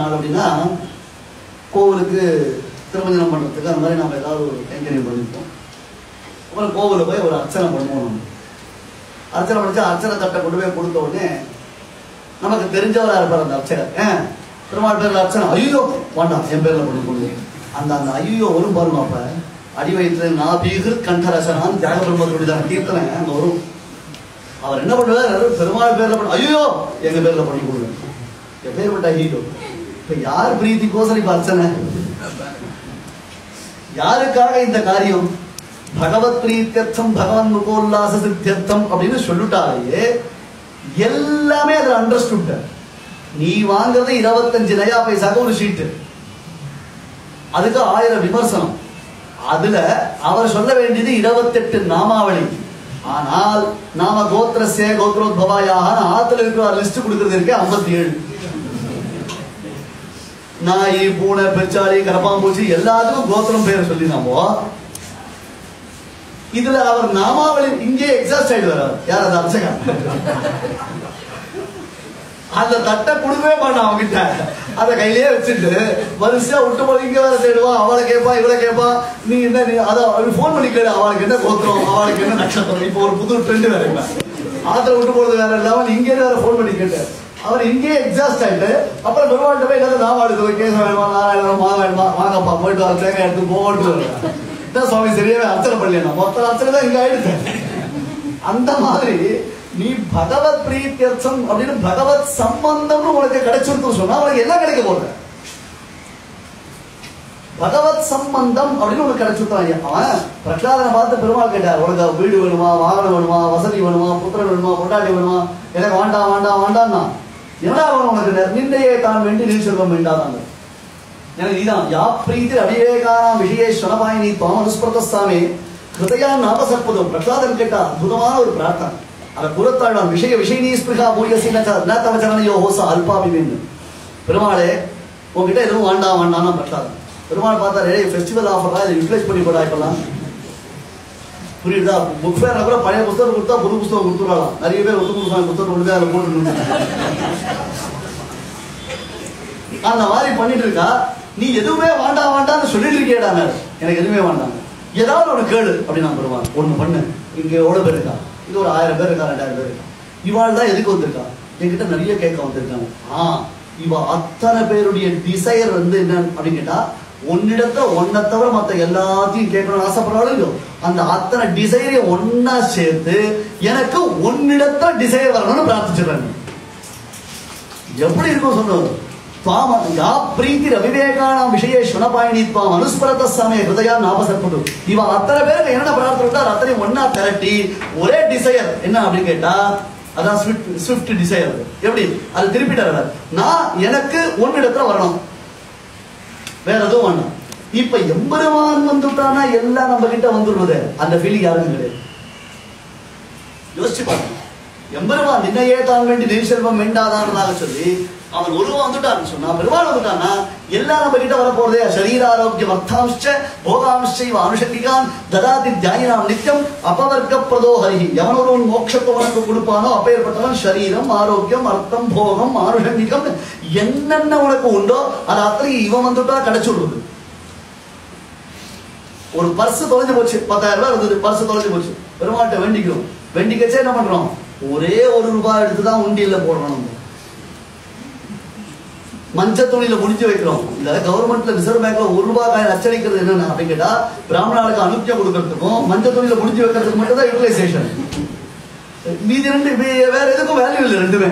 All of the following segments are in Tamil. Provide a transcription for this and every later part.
நாள் அப்படின்னா கோவிலுக்கு திருமஞ்சனம் பண்ணுறதுக்கு அந்த மாதிரி நம்ம ஏதாவது ஒரு கைங்கரியம் பண்ணியிருப்போம் அப்புறம் கோவிலில் போய் ஒரு அர்ச்சனை பண்ணுவோம் நம்ம அர்ச்சனை பண்ணிச்சா அர்ச்சனை தட்டை கொண்டு போய் கொடுத்த உடனே நமக்கு தெரிஞ்சவராக இருப்பார் அந்த அர்ச்சகர் ஏன் பெருமாள் பேரில் அர்ச்சனை ஐயோ வேண்டாம் என் பேரில் பண்ணி கொண்டு அந்த அந்த ஐயோ வரும் பாருங்க அப்ப அடி வயிற்று நாபீகர் கண்டரசனான் தியாக பிரம்மத்துடைய கீர்த்தனை அங்கே வரும் அவர் என்ன பண்ணுவார் பெருமாள் பேர்ல பண்ண ஐயோ எங்க பேர்ல பண்ணி கொடுங்க என் பேர் பட்ட ஹீரோ இப்ப யார் பிரீத்திக்கோசரம் இப்ப அர்ச்சனை யாருக்காக இந்த காரியம் பகவத் பிரீத்தியர்த்தம் பகவன் முகோல்லாச சித்தியர்த்தம் அப்படின்னு சொல்லிட்டாலே எல்லாமே அதுல அண்டர்ஸ்டுட் நீ வாங்குறது இருபத்தஞ்சு நயா பைசாக்கு ஒரு ஷீட்டு அதுக்கு ஆயிரம் விமர்சனம் அதுல அவர் சொல்ல வேண்டியது இருபத்தெட்டு நாமாவளி ஆனால் நாம கோத்திரசே கோத்ரோத்பவாயாக ஆத்துல இருக்கிற லிஸ்ட் கொடுக்கறது இருக்கு ஐம்பத்தி ஏழு நாய் பூனை பெச்சாளி கரப்பாம்பூச்சி எல்லாத்துக்கும் கோத்திரம் பேரை சொல்லி நாமோ இதுல அவர் நாமாவளி இங்கே எக்ஸாஸ்ட் ஆயிடுவார் அவர். யார் அது அர்ச்சகா அந்த தட்டை கொடுக்கவே மாட்டான் அவன்கிட்ட அதை கையிலேயே வச்சுட்டு வரிசையா விட்டு போய் இங்க வேற தேடுவான் அவளை கேட்பா இவளை கேட்பா நீ என்ன நீ அதை ஃபோன் பண்ணி கேளு அவளுக்கு என்ன கோத்திரம் அவளுக்கு என்ன நட்சத்திரம் இப்போ ஒரு புது ட்ரெண்ட் வேற இப்ப ஆத்துல விட்டு போறது வேற இல்லாம இங்கே வேற ஃபோன் பண்ணி கேட்டு அவர் இங்கே எக்ஸாஸ்ட் ஆயிட்டு அப்புறம் பெருமாள்கிட்ட போய் என்ன நான் வாடுது கேச வேணுமா நாராயணம் மா வேணுமா வாங்கப்பா போயிட்டு வர தேங்காய் எடுத்து போட்டு என்ன சுவாமி சரியாவே அர்ச்சனை பண்ணலாம் மொத்த அர்ச்சனை தான் இங்க ஆயிடுச்சு அந்த மாதிரி நீ பகவத் பிரீத்தியர்த்தம் அப்படின்னு பகவத் சம்பந்தம்னு உனக்கு கிடைச்சிருக்கும் சொன்னா உனக்கு எல்லாம் கிடைக்க போகுது பகவத் சம்பந்தம் அப்படின்னு உனக்கு கிடைச்சிருக்கான் அவன் பிரகலாதனை பார்த்து பெருமாள் கேட்டார் உனக்கு வீடு வேணுமா வாகனம் வேணுமா வசதி வேணுமா புத்திரன் வேணுமா பொண்டாட்டி வேணுமா எனக்கு வேண்டாம் வேண்டாம் வேண்டாம்னா என்னடா வேணும் உனக்கு நிந்தையே தான் வேண்டி நீ செல்வம் வேண்டாதாங்க எனக்கு நீதான் யா பிரீத்தி அவிவேகானாம் விஷயேஸ்வரபாயினி துவம் அனுஸ்பிரதஸ்தாமே ஹிருதயா நாபசற்புதம் பிரகலாதன் கேட்டா அற்புதமான ஒரு பிரார்த்தனை அதை புறத்தாழ்வான் விஷய விஷயனீ ஸ்பிருகா பூயசி ந தவ சரணயோ ஹோச அல்பாபிவேன்னு பெருமாளே உங்ககிட்ட எதுவும் வேண்டாம் வேண்டாம்னா பிரகலாதன் பெருமாள் பார்த்தாரு ஃபெஸ்டிவல் ஆஃபரா இதை யூட்டிலைஸ் பண்ணி போடா இப்பெல்லாம் புரியுதா புக் ஃபேர் கூட பழைய புத்தகம் கொடுத்தா புது புத்தகம் கொடுத்துடலாம் நிறைய பேர் ஒத்து புதுசாக புத்தகம் கொடுத்து அதில் போட்டு அந்த மாதிரி பண்ணிட்டு இருக்கா நீ எதுவுமே வேண்டாம் வேண்டாம்னு சொல்லிட்டு இருக்கேடா எனக்கு எதுவுமே வேண்டாம் ஏதாவது ஒன்று கேளு அப்படின்னு நான் பெருமாள் ஒன்று பண்ணு இங்க எவ்வளவு பேர் இருக்கா இது ஒரு ஆயிரம் பேர் இருக்கா ரெண்டாயிரம் பேர் இருக்கா இவாள் தான் எதுக்கு வந்திருக்கா என்கிட்ட நிறைய கேட்க வந்திருக்காங்க ஆ இவ அத்தனை பேருடைய டிசைர் வந்து என்ன அப்படின்னு கேட்டா உன்னிடத்த ஒன்னை தவிர மத்த எல்லாத்தையும் கேட்கணும்னு ஆசைப்படுறாலும் இல்லையோ அந்த அத்தனை டிசைரையும் ஒன்னா சேர்த்து எனக்கு உன்னிடத்த டிசைர் வரணும்னு பிரார்த்திச்சிடுறேன் எப்படி இருக்கும் சொன்னது ತ್ವಾಮ ಯಾ ಪ್ರೀತಿರ ವಿವೇಕಾನಾಂ ವಿಷಯ ಶುನಪಾಯಿನಿ ತ್ವಾಂ ಅನುಸ್ಮರತ ಸಮಯ ಹೃದಯ ನಾಪಸற்பட்டு இவ அத்தனை பேருக்கு என்ன பிரார்த்தனை விட்டார் அத்தனை ஒன்னா திரட்டி ஒரே டிசையர் என்ன அப்படின்னு கேட்டா அதான் ஸ்விஃப்ட் ஸ்விஃப்ட் டிசையர் எப்படி அது திருப்பிட்டார் நான் எனக்கு ஒன்னிடத்துல வரணும் வேற எதுவும் வேண்டாம் இப்ப எம்பெருமான் வந்துட்டானா எல்லாம் நம்ம கிட்ட வந்துடுவது அந்த ஃபீலிங் யாருக்கும் கிடையாது யோசிச்சு பாருங்க எம்பெருமான் நின்னையே தான் வேண்டி நெய் செல்வம் வேண்டாதானதாக சொல்லி அவன் ஒருவன் வந்துட்டான்னு சொன்னா பெருமாள் வந்துட்டான்னா எல்லாம் நம்ம கிட்ட வர போறதே சரீராரோக்கியம் அர்த்தாம்ச்ச போகாம்ச்ச இவ அனுஷங்கிகான் ததாதி தியாயினாம் நித்தியம் அபவர்க்க பிரதோ ஹரிஹி எவன் ஒருவன் மோட்சத்தை உனக்கு கொடுப்பானோ அப்பேற்பட்டவன் சரீரம் ஆரோக்கியம் அர்த்தம் போகம் ஆனுஷங்கிகம் என்னென்ன உனக்கு உண்டோ அது அத்தனை இவன் வந்துட்டா கிடைச்சு விடுறது ஒரு பர்ஸ் தொலைஞ்சு போச்சு பத்தாயிரம் ரூபாய் இருந்தது பர்ஸ் தொலைஞ்சு போச்சு பெருமாள்கிட்ட வேண்டிக்கிறோம் வேண்டிக்கச்சே என்ன பண்றோம் ஒரே ஒரு ரூபாய் எடுத்து தான் உண்டியல்ல போடுறோம் நம்ம மஞ்ச துணியில முடிஞ்சு வைக்கிறோம் இந்த கவர்மெண்ட்ல ரிசர்வ் பேங்க்ல ஒரு ரூபாய் காயின் அச்சடிக்கிறது என்னன்னு அப்படின்னு கேட்டா பிராமணர்களுக்கு அனுப்பியம் கொடுக்கறதுக்கும் மஞ்ச துணியில முடிஞ்சு வைக்கிறதுக்கு மட்டும் தான் யூட்டிலைசேஷன் மீதி ரெண்டு வே- வேற எதுக்கும் வேல்யூ இல்லை ரெண்டுமே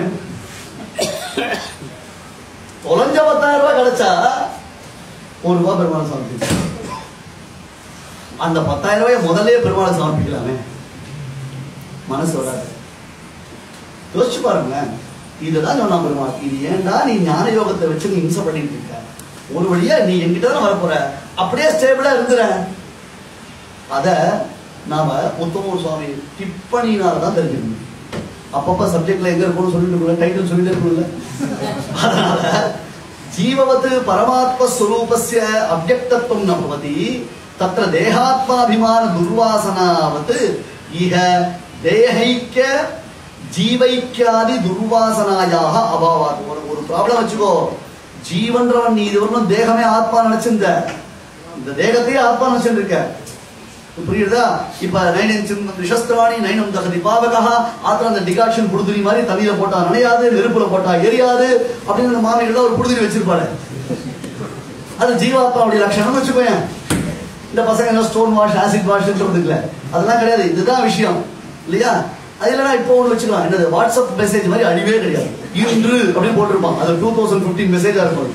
தொலைஞ்ச பத்தாயிரம் ரூபாய் கிடைச்சா ஒரு ரூபாய் பெருமாள் சமர்ப்பிக்கலாம் அந்த பத்தாயிரம் ரூபாய் முதல்லயே பெருமாளை சமர்ப்பிக்கலாமே மனசு வராது யோசிச்சு பாருங்க இதுதான் சொன்னா பெருமாள் இது ஏன்டா நீ ஞான யோகத்தை வச்சு நீ இம்சை பண்ணிட்டு இருக்க ஒரு வழியா நீ என்கிட்ட தான் வரப்போற அப்படியே ஸ்டேபிளா இருந்துற அத நாம முத்தமூர் சுவாமி டிப்பணினால தான் தெரிஞ்சுக்கணும் அப்பப்ப சப்ஜெக்ட்ல எங்க இருக்கணும்னு சொல்லிட்டு இருக்கணும் டைட்டில் சொல்லிட்டு இருக்கணும்ல அதனால ஜீவவத் பரமாத்ம ஸ்வரூபஸ்ய அவ்யக்தத்துவம் ந பவதி தத்ர தேகாத்மாபிமான துர்வாசனாவத் இஹ தேகைக்க ஜீவைக்கியாதி துர்வாசனாயாக அபாவாத் ஒரு ஒரு ப்ராப்ளம் வச்சுக்கோ ஜீவன்றவன் நீ இதுவரைக்கும் தேகமே ஆத்மா நினைச்சிருந்த இந்த தேகத்தையே ஆத்மா நினைச்சிட்டு இருக்க புரியுதா இப்ப நைனம் விஷஸ்திராணி நைனம் தகதி பாவகா ஆத்திர அந்த டிகாக்ஷன் புடுதுரி மாதிரி தண்ணியில போட்டா நனையாது நெருப்புல போட்டா எரியாது அப்படின்னு அந்த மாமிகள் ஒரு புடுதுரி வச்சிருப்பாரு அது ஜீவாத்மாவுடைய லட்சணம் வச்சுக்கோயேன் இந்த பசங்க என்ன ஸ்டோன் வாஷ் ஆசிட் வாஷ் சொல்றதுக்குல அதெல்லாம் கிடையாது இதுதான் விஷயம் இல்லையா அது இல்லைனா இப்போ ஒன்று வச்சுக்கலாம் என்னது வாட்ஸ்அப் மெசேஜ் மாதிரி அழிவே கிடையாது இன்று அப்படின்னு போட்டிருப்பான் அது டூ தௌசண்ட் ஃபிஃப்டீன் மெசேஜா இருக்கும்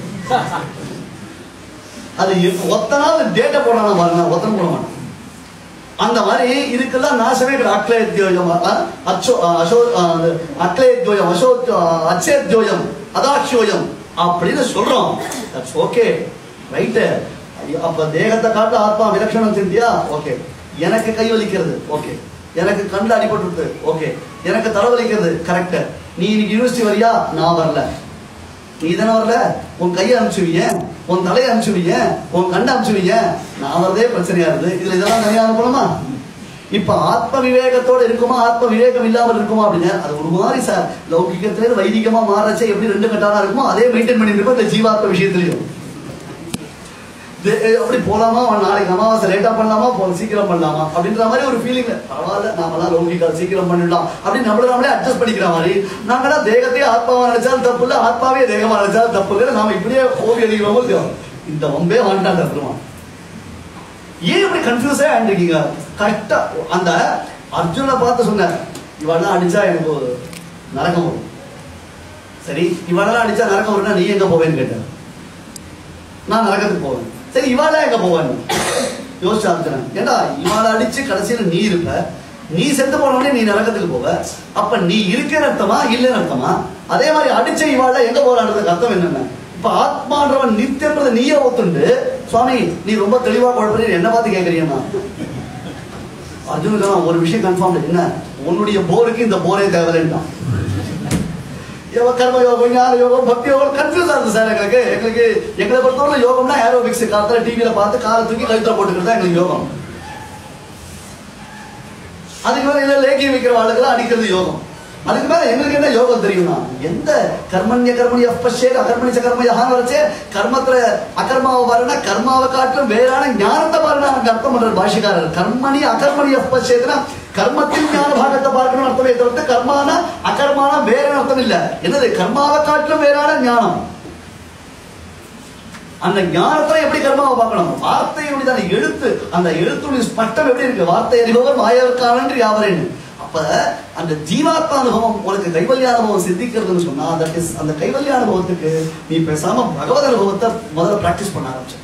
அது எ- ஒத்த நாள் டேட்டா போடாம பாருங்க ஒத்தனை போட மாட்டான் அந்த மாதிரி இதுக்கெல்லாம் நாசமே கிடையாது அக்லேத்யோயம் அச்சோ அசோ அக்லேத்யோயம் அசோ அச்சேத்யோயம் அதாட்சியோயம் அப்படின்னு சொல்றோம் தட்ஸ் ஓகே ரைட்டு அப்ப தேகத்தை காட்டு ஆத்மா விலட்சணம் தெரிஞ்சியா ஓகே எனக்கு கை வலிக்கிறது ஓகே எனக்கு கண்டு அடிபட்டுருது ஓகே எனக்கு தலை வலிக்கிறது கரெக்ட் நீ இன்னைக்கு யூனிவர்சிட்டி வரியா நான் வரல நீ தானே வரல உன் கையை அனுப்பிச்சுவீங்க உன் தலையை அனுப்பிச்சுவீங்க உன் கண்ணை அனுப்பிச்சுவீங்க நான் வரதே பிரச்சனையா இருக்கு இதுல இதெல்லாம் தனியா அனுப்பணுமா இப்ப ஆத்ம விவேகத்தோட இருக்குமா ஆத்ம விவேகம் இல்லாமல் இருக்குமா அப்படின்னு அது ஒரு மாதிரி சார் லௌகிகத்துல வைதிகமா மாறச்சே எப்படி ரெண்டு கட்டானா இருக்குமோ அதே மெயின்டைன் பண்ணி இருக்கும் இந்த ஜீவாத்ம விஷயத்திலையும் இது- அப்படி போலாமா நாளைக்கு அமாவாசை லேட்டா பண்ணலாமா போ சீக்கிரம் பண்ணலாமா அப்படின்ற மாதிரி ஒரு ஃபீலிங் பரவாயில்ல நாமெல்லாம் லௌகிகா சீக்கிரம் பண்ணிடலாம் அப்படின்னு நம்மள நாமளே அட்ஜஸ்ட் பண்ணிக்கிற மாதிரி நாங்களாம் தேகத்தையே ஆத்மாவா நினைச்சாலும் தப்பு இல்லை ஆத்மாவே தேகமா நினைச்சாலும் தப்பு இல்லை நாம இப்படியே ஓவி அடிக்கிறோமோ இல்லையோ இந்த வம்பே வாண்டான் பெருமான் ஏன் இப்படி கன்ஃபியூஸே ஆண்டிருக்கீங்க கரெக்டா அந்த அர்ஜுனை பார்த்து சொன்னார் இவெல்லாம் அடிச்சா எனக்கு ஒரு நரகம் வரும் சரி இவெல்லாம் அடிச்சா நரகம் வரும்னா நீ எங்க போவேன்னு கேட்டார் நான் நரகத்துக்கு போவேன் சரி இவாளா எங்க போவான் யோசிச்சு அர்த்தன ஏண்டா இவாளை அடிச்சு கடைசியில நீ இருப்ப நீ செத்து போனோடனே நீ நரகத்துக்கு போவ அப்ப நீ இருக்கேன்னு அர்த்தமா இல்லைன்னு அர்த்தமா அதே மாதிரி அடிச்ச இவாள எங்க போறான்றதுக்கு அர்த்தம் என்னென்ன இப்ப ஆத்மான்றவன் நித்தியன்றதை நீயே ஒத்துண்டு சுவாமி நீ ரொம்ப தெளிவா குழப்பறீங்க என்ன பார்த்து கேட்கறீங்கன்னா அர்ஜுனுக்கு ஒரு விஷயம் கன்ஃபார்ம் என்ன உன்னுடைய போருக்கு இந்த போரே தேவையில்லைன்ட்டான் யோக கர்ம யோகம் ஞான யோகம் பக்தி யோகம் கன்ஃபியூஸ் ஆகுது சார் எங்களுக்கு எங்களுக்கு எங்களை பொறுத்தவரை யோகம்னா ஏரோபிக்ஸ் காலத்துல டிவியில பார்த்து காலை தூக்கி கழுத்துல போட்டுக்கிறது தான் எங்களுக்கு யோகம் அதுக்கு மேல இல்ல லேக்கி வைக்கிற வாழ்க்கை அடிக்கிறது யோகம் அதுக்கு மேல எங்களுக்கு என்ன யோகம் தெரியும்னா எந்த கர்மண்ய கர்மணி அப்பஷே அகர்மணிச்ச கர்ம யஹான் வரைச்சே கர்மத்துல அகர்மாவை பாருன்னா கர்மாவை காட்டிலும் வேறான ஞானத்தை பாருன்னா அங்க அர்த்தம் பண்றாரு பாஷிக்காரர் கர்மணி அகர்மணி அப்பஷேதுனா கர்மத்தின் ஞான பாகத்தை பார்க்கணும் அர்த்தமே தவிர்த்து கர்மான அகர்மான வேற அர்த்தம் இல்ல என்னது கர்மாவை காட்டிலும் வேறான ஞானம் அந்த ஞானத்தை எப்படி கர்மாவை பார்க்கணும் வார்த்தையுடைய அந்த எழுத்து அந்த எழுத்துடைய ஸ்பஷ்டம் எப்படி இருக்கு வார்த்தை அறிபவர் மாயவர்காலன்று யாவரேன்னு அப்ப அந்த ஜீவாத்மா அனுபவம் உனக்கு கைவல்ய அனுபவம் சித்திக்கிறதுன்னு சொன்னா அந்த அந்த கைவல்ய அனுபவத்துக்கு நீ பேசாம பகவத் அனுபவத்தை முதல்ல பிராக்டிஸ் பண்ண ஆரம்பிச்ச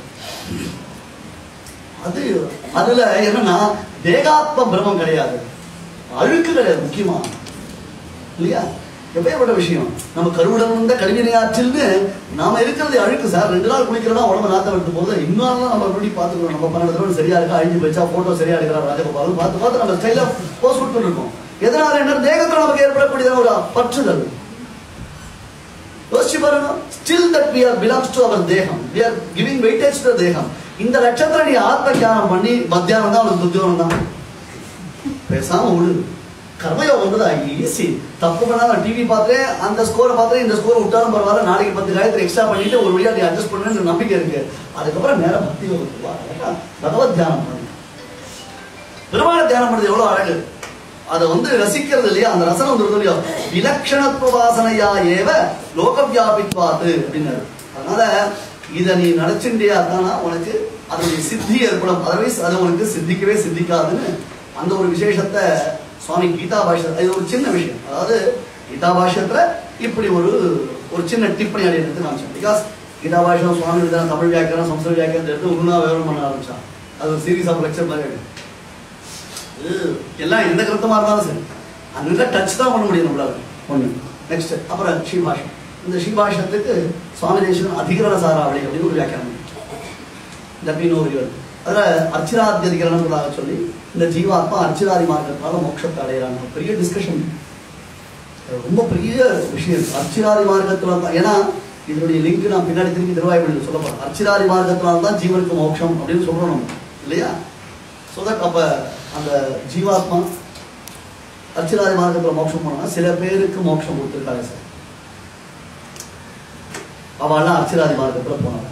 அது அதுல என்னன்னா தேகாத்ம பிரம்மம் கிடையாது அழுக்கு கிடையாது முக்கியமா இல்லையா எப்பேற்பட்ட விஷயம் நம்ம கருவுடன் வந்த கடுவினை ஆற்றில்னு நாம இருக்கிறது அழுக்கு சார் ரெண்டு நாள் குளிக்கிறோம்னா உடம்பு நாத்த விட்டு போகுது இன்னொரு நாள் நம்ம எப்படி பார்த்துக்கணும் நம்ம பன்னெண்டு தடவை சரியா இருக்கா அழிஞ்சு போச்சா போட்டோ சரியா எடுக்கிறா ராஜகோபாலும் பார்த்து பார்த்து நம்ம ஸ்டைலா போஸ்ட் கொடுத்துட்டு இருக்கோம் எதனால என்ன தேகத்தில் நமக்கு ஏற்படக்கூடிய ஒரு பற்றுதல் யோசிச்சு பாருங்க still that we are belongs to our தேகம் we are giving weightage to தேகம் இந்த லட்சத்துல நீ ஆத்ம தியானம் பண்ணி மத்தியானம் தான் அவனுக்கு துத்தியோகம் தான் பேசாம விடு கர்மயோகம் வந்து ஈஸி தப்பு பண்ணாலும் டிவி பார்த்தேன் அந்த ஸ்கோரை பார்த்தேன் இந்த ஸ்கோர் விட்டாலும் பரவாயில்ல நாளைக்கு பத்து காயத்தில் எக்ஸ்ட்ரா பண்ணிட்டு ஒரு வழியா நீ அட்ஜஸ்ட் பண்ணுன்னு நம்பிக்கை இருக்கு அதுக்கப்புறம் நேரம் பக்தி யோகத்துக்கு வா. அழகா பகவத் தியானம் பண்ணு பெருமாளை தியானம் பண்ணுறது எவ்வளவு அழகு அதை வந்து ரசிக்கிறது இல்லையா அந்த ரசனம் வந்து இல்லையா விலக்ஷணத்துவ வாசனையா ஏவ லோக வியாபித்வாது அப்படின்னாரு அதனால இதை நீ நினைச்சுட்டியா தானா உனக்கு அதனுடைய சித்தி ஏற்படும் அதர்வைஸ் அது உனக்கு சித்திக்கவே சித்திக்காதுன்னு அந்த ஒரு விசேஷத்தை சுவாமி கீதா பாஷ்யம் இது ஒரு சின்ன விஷயம் அதாவது கீதா பாஷ்யத்துல இப்படி ஒரு ஒரு சின்ன டிப்பணி அடி எடுத்து காமிச்சேன் பிகாஸ் கீதா பாஷ்யம் சுவாமி எழுதின தமிழ் வியாக்கியம் சம்ஸ்கிருத வியாக்கியம் எடுத்து ஒன்றுனா விவரம் பண்ண ஆரம்பிச்சான் அது ஒரு சீரீஸ் ஆஃப் லெக்சர் மாதிரி ஆயிடும். இது எல்லாம் எந்த கருத்தமா இருந்தாலும் சரி அங்க டச் தான் பண்ண முடியும் நம்மளால ஒண்ணு நெக்ஸ்ட் அப்புறம் ஸ்ரீபாஷம் இந்த ஸ்ரீபாஷத்துக்கு சுவாமி தேசம் அதிகரண சாராவளி அப்படின்னு ஒரு வியாக்கியானம் டப்பின்னு ஒரு இவர் அதுல அர்ச்சிராதி அதிகரணங்களாக சொல்லி இந்த ஜீவாத்மா அர்ச்சிராதி மார்க்கத்தால மோட்சத்தை அடையிறாங்க பெரிய டிஸ்கஷன் ரொம்ப பெரிய விஷயம் அர்ச்சிராதி மார்க்கத்துல தான் ஏன்னா இதனுடைய லிங்க் நான் பின்னாடி திரும்பி திருவாய்மொழியில் சொல்ல போறேன் அர்ச்சிராதி மார்க்கத்தினால தான் ஜீவனுக்கு மோட்சம் அப்படின்னு சொல்றோம் நம்ம இல்லையா ஸோ தட் அப்போ அந்த ஜீவாத்மா அர்ச்சிராதி மார்க்கத்தில் மோட்சம் போனா சில பேருக்கு மோட்சம் கொடுத்துருக்காங்க சார் அவள்லாம் அர்ச்சராதி மார்க்கத்துல போனாங்க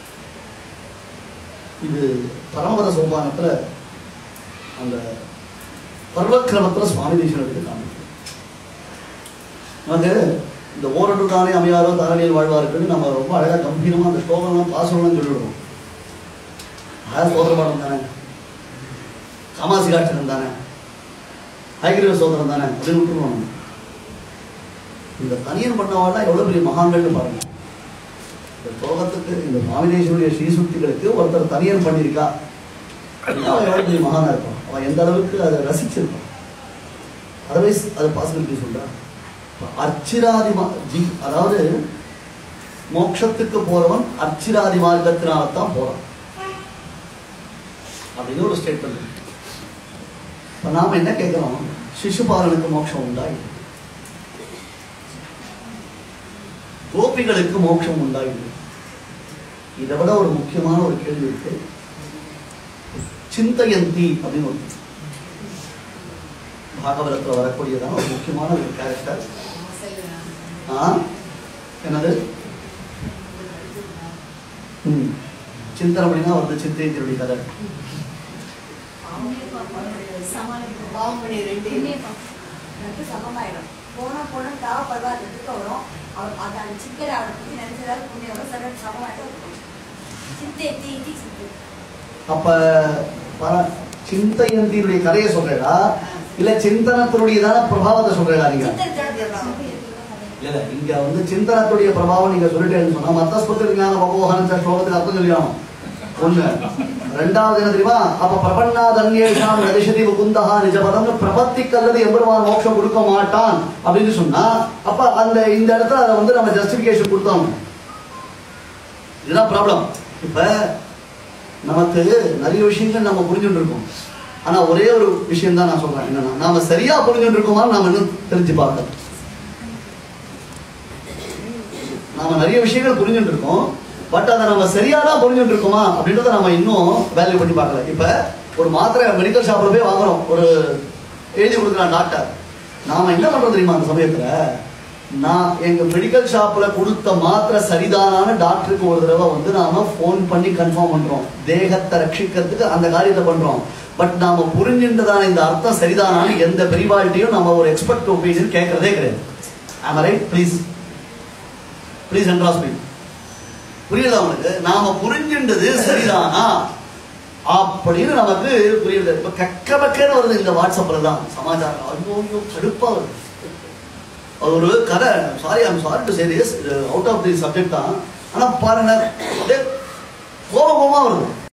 இது பரமபத சோபானத்துல அந்த பர்வக்கிரமத்துல சுவாமி தேசம் எடுத்து காமிக்கும் நமக்கு இந்த ஓரண்டு தானே அமையாரோ தாரணியில் வாழ்வாருக்குன்னு நம்ம ரொம்ப அழகா கம்பீரமா அந்த ஸ்லோகம்லாம் பாசம்லாம் சொல்லிவிடுவோம் அழகா சோதரபாடம் தானே காமாசி காட்சனம் தானே ஹைகிரீவ சோதரம் தானே அப்படின்னு விட்டுருவோம் நம்ம. இந்த தனியன் பண்ணவாள்லாம் எவ்வளவு பெரிய மகான்கள்னு பாருங்க இந்த ஸ்லோகத்துக்கு இந்த சுவாமிதேசனுடைய ஸ்ரீசுக்திகளுக்கு ஒருத்தர் தனியன் பண்ணியிருக்கா அப்படின்னா அவன் எவ்வளவு பெரிய மகானா இருப்பான் அவன் எந்த அளவுக்கு அதை ரசிச்சிருப்பான் அதர்வைஸ் அது பாசிபிலிட்டி சொல்றான் இப்ப அர்ச்சிராதி மா- ஜி அதாவது மோட்சத்துக்கு போறவன் அர்ச்சிராதி மார்க்கத்தினால்தான் போறான் அப்படின்னு ஒரு ஸ்டேட்மெண்ட் இருக்கு இப்ப நாம என்ன கேட்கிறோம் சிசுபாலனுக்கு மோட்சம் உண்டா இல்லை? கோபிகளுக்கு மோட்சம் உண்டா இல்லை? இதை விட ஒரு முக்கியமான ஒரு கேள்வி இருக்கு சிந்தயந்தி அப்படின்னு ஒரு பாகவதத்தில் வரக்கூடியதான ஒரு முக்கியமான ஒரு கேரக்டர் ஆ என்னது ம் சிந்தனை அப்படின்னா வந்து சிந்தையத்தினுடைய கதை பாவமணி ரெண்டு ரெண்டு சமமாயிடும் போனா போனா தாவ பருவா ரெண்டுக்கு வரும் அவர் அது அந்த சிக்கரை அவரை பத்தி நினைச்சதால புண்ணியோட சர சமமாயிடும் சிந்தை தீ தீ சிந்தை அப்ப பர- சிந்தையந்தியினுடைய கதையை சொல்றேடா இல்ல சிந்தனத்தினுடையதான பிரபாவத்தை சொல்றேடா நீங்க சிந்தை ஜடப்படுறாங்க இல்ல இல்ல, இங்க வந்து சிந்தனத்துடைய பிரபாவம் நீங்க சொல்லிட்டேன்னு சொன்னா மத்த ஸ்புத்திர ஞான பகவான் ஸ்லோகத்துக்கு அர்த்தம் சொல்லிடணும் ஒண்ணு ரெண்டாவது என்ன தெரியுமா அப்ப பிரபன்னாதன்யேஷாம் நதிஷதி முகுந்தஹா நிஜபதம்னு பிரபத்திக்கு அல்லது எம்பெருமான் மோட்சம் கொடுக்க மாட்டான் அப்படின்னு சொன்னா அப்ப அந்த இந்த இடத்துல அதை வந்து நம்ம ஜஸ்டிபிகேஷன் கொடுத்தோம் இதுதான் ப்ராப்ளம் இப்ப நமக்கு நிறைய விஷயங்கள் நம்ம புரிஞ்சுட்டு இருக்கோம் ஆனா ஒரே ஒரு விஷயம் தான் நான் சொல்றேன் என்னன்னா நாம சரியா புரிஞ்சுட்டு இருக்கோமா நாம இன்னும் தெரிஞ்சு பார்க்கணும் நாம நிறைய விஷயங்கள் புரிஞ்சுட்டு இருக்கோம் பட் அதை நம்ம சரியா தான் புரிஞ்சுட்டு இருக்கோமா அப்படின்றத நம்ம இன்னும் வேல்யூ பண்ணி பார்க்கல இப்ப ஒரு மாத்திரை மெடிக்கல் ஷாப்ல போய் வாங்குறோம் ஒரு எழுதி கொடுக்குறான் டாக்டர் நாம என்ன பண்றோம் தெரியுமா அந்த சமயத்துல நான் எங்க மெடிக்கல் ஷாப்ல கொடுத்த மாத்திரை சரிதானான்னு டாக்டருக்கு ஒரு தடவை வந்து நாம ஃபோன் பண்ணி கன்ஃபார்ம் பண்றோம் தேகத்தை ரட்சிக்கிறதுக்கு அந்த காரியத்தை பண்றோம் பட் நாம புரிஞ்சுன்றதான இந்த அர்த்தம் சரிதானான்னு எந்த பெரிவாழ்கிட்டையும் நம்ம ஒரு எக்ஸ்பர்ட் ஒப்பீனியன் கேட்கறதே கிடையாது ஆமா right please please undress me புரியுதா உங்களுக்கு நாம புரிஞ்சுண்டது சரிதானா அப்படின்னு நமக்கு புரியுது இப்ப கக்க பக்கன்னு வருது இந்த வாட்ஸ்அப்ல தான் சமாச்சாரம் ஐயோ ஐயோ கடுப்பா வருது அது ஒரு கதை sorry I'm sorry to say this out of the subject தான் ஆனா பாருங்க அப்படியே கோபமா வருது